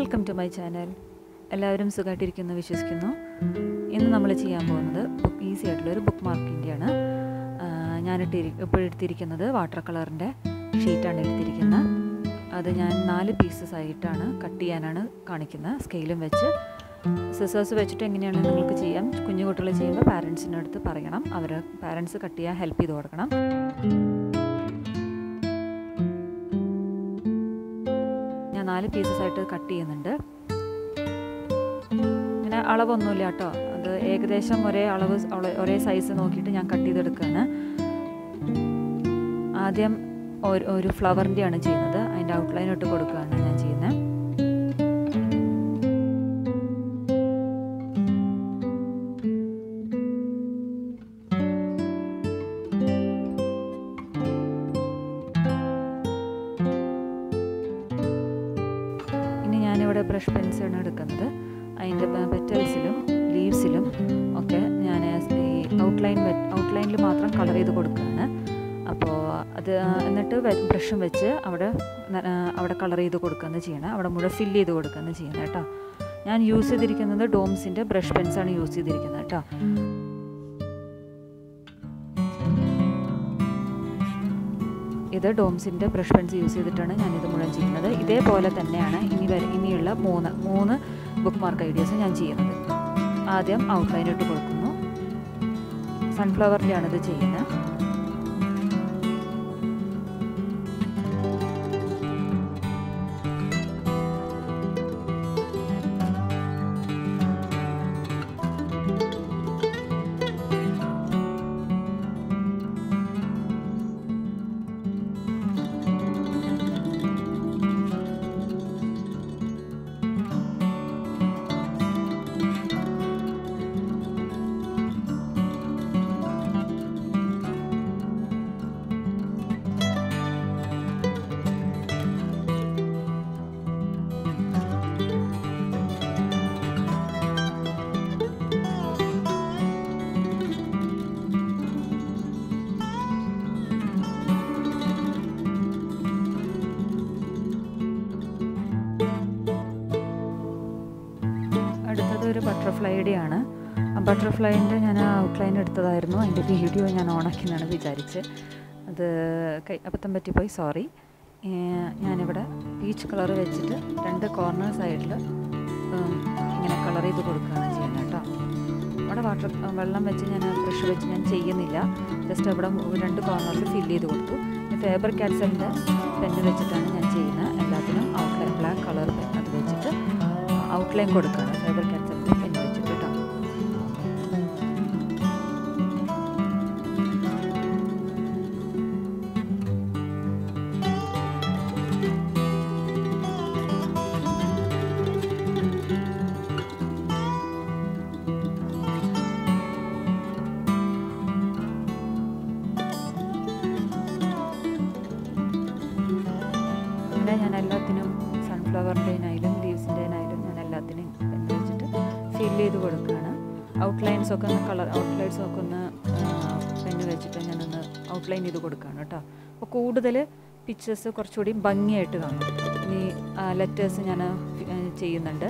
welcome to my channel എല്ലാവരും സുഖമായിട്ടിരിക്കുന്നു വിശ്വസിക്കുന്നു ഇന്ന് നമ്മൾ ചെയ്യാൻ പോകുന്നത് ബുക്ക് ഈസി ആയിട്ടുള്ളൊരു ബുക്ക് മാർക്കിൻ്റെയാണ് ഞാനിട്ടിരി ഇപ്പോൾ എടുത്തിരിക്കുന്നത് വാട്ടർ കളറിൻ്റെ ഷീറ്റാണ് എടുത്തിരിക്കുന്നത് അത് ഞാൻ നാല് പീസസ് ആയിട്ടാണ് കട്ട് ചെയ്യാനാണ് കാണിക്കുന്നത് സ്കെയിലും വെച്ച് സിസേഴ്സ് വെച്ചിട്ട് എങ്ങനെയാണ് നിങ്ങൾക്ക് ചെയ്യാം കുഞ്ഞു കുട്ടികൾ ചെയ്യുമ്പോൾ പാരൻസിൻ്റെ അടുത്ത് പറയണം അവർ പാരൻസ് കട്ട് ചെയ്യാൻ ഹെൽപ്പ് ചെയ്ത് കൊടുക്കണം ഞാൻ നാല് പീസസ് ആയിട്ട് കട്ട് ചെയ്യുന്നുണ്ട് ഇങ്ങനെ അളവൊന്നുമില്ല കേട്ടോ അത് ഏകദേശം ഒരേ അളവ് ഒരേ സൈസ് നോക്കിയിട്ട് ഞാൻ കട്ട് ചെയ്തെടുക്കുകയാണ് ആദ്യം ഒരു ഫ്ലവറിൻ്റെയാണ് ചെയ്യുന്നത് അതിൻ്റെ ഔട്ട്ലൈൻ ഇട്ട് കൊടുക്കുകയാണ് ഞാൻ ചെയ്യുന്നത് ഇനി ഞാനിവിടെ ബ്രഷ് പെൻസാണ് എടുക്കുന്നത് അതിൻ്റെ പെറ്റൽസിലും ലീവ്സിലും ഒക്കെ ഞാൻ ഈ ഔട്ട്ലൈൻ ഔട്ട്ലൈനിൽ മാത്രം കളർ ചെയ്ത് കൊടുക്കുകയാണ് അപ്പോൾ അത് എന്നിട്ട് ബ്രഷും വെച്ച് അവിടെ അവിടെ കളർ ചെയ്ത് കൊടുക്കുകയെന്ന് ചെയ്യണം അവിടെ മുഴുവൻ ഫില്ല് ചെയ്ത് കൊടുക്കുകയെന്ന് ചെയ്യണം കേട്ടോ ഞാൻ യൂസ് ചെയ്തിരിക്കുന്നത് ഡോംസിൻ്റെ ബ്രഷ് പെൻസാണ് യൂസ് ചെയ്തിരിക്കുന്നത് കേട്ടോ ഇത് ഡോംസിൻ്റെ ബ്രഷ് പെൻസ് യൂസ് ചെയ്തിട്ടാണ് ഞാനിത് മുഴുവൻ ചെയ്യുന്നത് ഇതേപോലെ തന്നെയാണ് ഇനി വരെ ഇനിയുള്ള മൂന്ന് മൂന്ന് ബുക്ക് മാർക്ക് ഐഡിയാസ് ഞാൻ ചെയ്യുന്നത് ആദ്യം ഔട്ട്ലൈൻ ഇട്ട് കൊടുക്കുന്നു സൺഫ്ലവറിൻ്റെയാണ് ഇത് ചെയ്യുന്നത് അടുത്തത് ഒരു ബട്ടർഫ്ലൈയുടെ ആണ് ആ ബട്ടർഫ്ലൈൻ്റെ ഞാൻ ഔട്ട്ലൈൻ എടുത്തതായിരുന്നു അതിൻ്റെ വീഡിയോ ഞാൻ ഓണാക്കിയെന്നാണ് വിചാരിച്ച് അത് കൈ അബദ്ധം പറ്റിപ്പോയി സോറി ഞാനിവിടെ പീച്ച് കളർ വെച്ചിട്ട് രണ്ട് കോർണർ സൈഡിൽ ഇങ്ങനെ കളർ ചെയ്ത് കൊടുക്കുകയാണ് ചെയ്യുന്നത് കേട്ടോ അവിടെ വാട്ടർ വെള്ളം വെച്ച് ഞാൻ ബ്രഷ് വെച്ച് ഞാൻ ചെയ്യുന്നില്ല ജസ്റ്റ് അവിടെ രണ്ട് കോർണറിൽ ഫില്ല് ചെയ്ത് കൊടുത്തു ഫേബർ ക്യാൻസലിൻ്റെ പെന്ന് വെച്ചിട്ടാണ് ഞാൻ ചെയ്യുന്നത് എല്ലാത്തിനും ഔട്ട്ലൈൻ ബ്ലാക്ക് കളർ പെൻ അത് വെച്ചിട്ട് ഔട്ട്ലൈൻ കൊടുക്കുകയാണ് ഫേബർ ക്യാൻസലിൻ്റെ പെന്ന് വെച്ചിട്ട് കേട്ടോ ഇവിടെ ഞാൻ എല്ലാത്തിനും സൺഫ്ലവറിൻ്റെനായാലും ലീവ്സിൻ്റെനായാലും ഞാൻ എല്ലാത്തിനും പെന്ന് വെച്ചിട്ട് ഫില്ല് ചെയ്ത് കൊടുക്കുകയാണ് ഔട്ട്ലൈൻസ് ഒക്കെ ഒന്ന് കളർ ഔട്ട്ലൈൻസ് ഒക്കെ ഒന്ന് പെന്ന് വെച്ചിട്ട് ഞാനൊന്ന് ഔട്ട്ലൈൻ ചെയ്ത് കൊടുക്കുകയാണ് കേട്ടോ അപ്പോൾ കൂടുതൽ പിക്ചേഴ്സ് കുറച്ചുകൂടി ഭംഗിയായിട്ട് കാണും ഇനി ലെറ്റേഴ്സ് ഞാൻ ചെയ്യുന്നുണ്ട്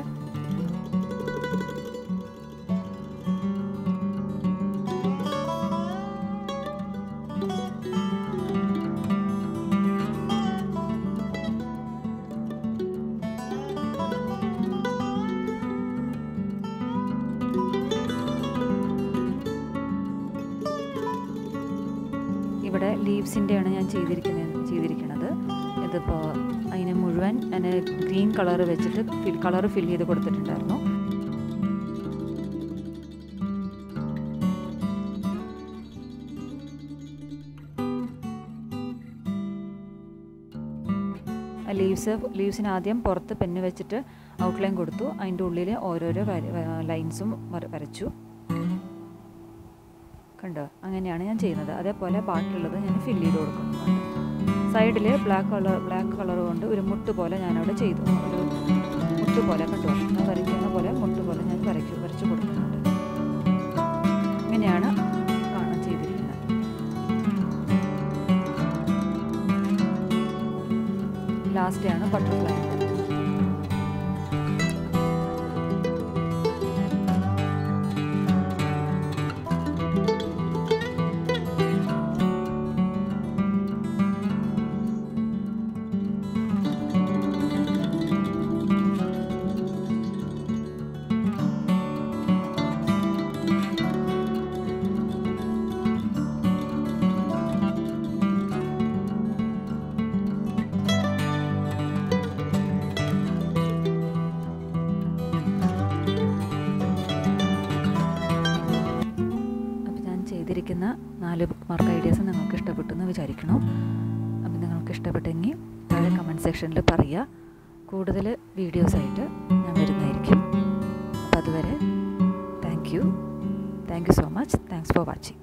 ഇവിടെ ലീവ്സിൻ്റെയാണ് ഞാൻ ചെയ്തിരിക്കുന്നത് ചെയ്തിരിക്കുന്നത് ഇതിപ്പോൾ അതിന് മുഴുവൻ ഞാൻ ഗ്രീൻ കളർ വെച്ചിട്ട് ഫിൽ കളർ ഫിൽ ചെയ്ത് കൊടുത്തിട്ടുണ്ടായിരുന്നു ലീവ്സ് ലീവ്സിന് ആദ്യം പുറത്ത് പെന്ന് വെച്ചിട്ട് ഔട്ട്ലൈൻ കൊടുത്തു അതിൻ്റെ ഉള്ളിൽ ഓരോരോ ലൈൻസും വരച്ചു കണ്ടോ അങ്ങനെയാണ് ഞാൻ ചെയ്യുന്നത് അതേപോലെ ബാക്കിയുള്ളത് ഞാൻ ഫില്ല് ചെയ്ത് കൊടുക്കുന്നുണ്ട് സൈഡിൽ ബ്ലാക്ക് കളർ ബ്ലാക്ക് കളർ കൊണ്ട് ഒരു മുട്ട് പോലെ ഞാനവിടെ ചെയ്തു ഒരു മുട്ട് പോലെ കണ്ടോ ഞാൻ വരയ്ക്കുന്ന പോലെ മുട്ട് പോലെ ഞാൻ വരയ്ക്കും വരച്ചു കൊടുക്കുന്നുണ്ട് ഇങ്ങനെയാണ് കാണാൻ ചെയ്തിരിക്കുന്നത് ലാസ്റ്റാണ് ബട്ടർഫ്ലൈ തന്നിരിക്കുന്ന നാല് ബുക്ക് മാർക്ക് ഐഡിയാസ് നിങ്ങൾക്ക് ഇഷ്ടപ്പെട്ടു എന്ന് വിചാരിക്കണം അപ്പം നിങ്ങൾക്ക് ഇഷ്ടപ്പെട്ടെങ്കിൽ താഴെ കമൻറ്റ് സെക്ഷനിൽ പറയുക കൂടുതൽ വീഡിയോസായിട്ട് ഞാൻ വരുന്നതായിരിക്കും അപ്പോൾ അതുവരെ thank you thank you so much thanks for watching